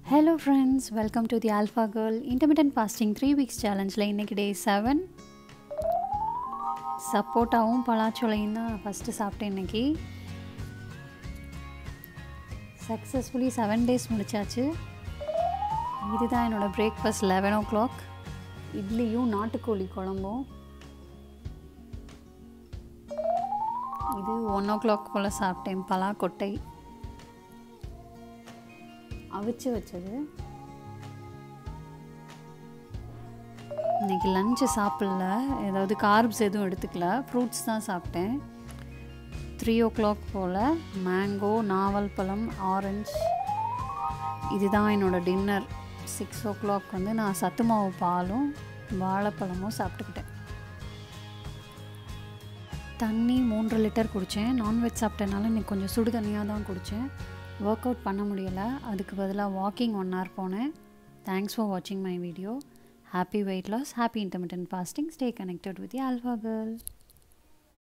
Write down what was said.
hello friends welcome to the alpha girl intermittent fasting three weeks சேலஞ்சில் இன்றைக்கி day seven சப்போட்டாவும் பலாச்சோலையும் தான் first சாப்பிட்டேன் இன்றைக்கி சக்ஸஸ்ஃபுல்லி செவன் டேஸ் முடிச்சாச்சு இதுதான் என்னோடய பிரேக்ஃபாஸ்ட் லெவன் ஓ கிளாக் இட்லியும் நாட்டுக்கோழி குழம்பும் இது ஒன் ஓ கிளாக் போல் சாப்பிட்டேன் பலா கொட்டை அவிச்சு வச்சது இன்றைக்கி லஞ்சு சாப்பிடல ஏதாவது கார்ப்ஸ் எதுவும் எடுத்துக்கல ஃப்ரூட்ஸ் தான் சாப்பிட்டேன் த்ரீ ஓ கிளாக் போல் மேங்கோ நாவல் பழம் ஆரஞ்ச் இதுதான் என்னோடய டின்னர் சிக்ஸ் ஓ கிளாக் வந்து நான் சத்து மாவு பாலும் வாழைப்பழமும் சாப்பிட்டுக்கிட்டேன் தண்ணி மூன்று லிட்டர் குடித்தேன் நான்வெஜ் சாப்பிட்டனால இன்னைக்கு கொஞ்சம் சுடு தண்ணியாக தான் குடித்தேன் ஒர்க் அவுட் பண்ண முடியலை அதுக்கு பதிலாக வாக்கிங் ஒன் ஹவர் போனேன் தேங்க்ஸ் ஃபார் வாட்சிங் my video happy weight loss happy intermittent fasting stay connected with alpha girl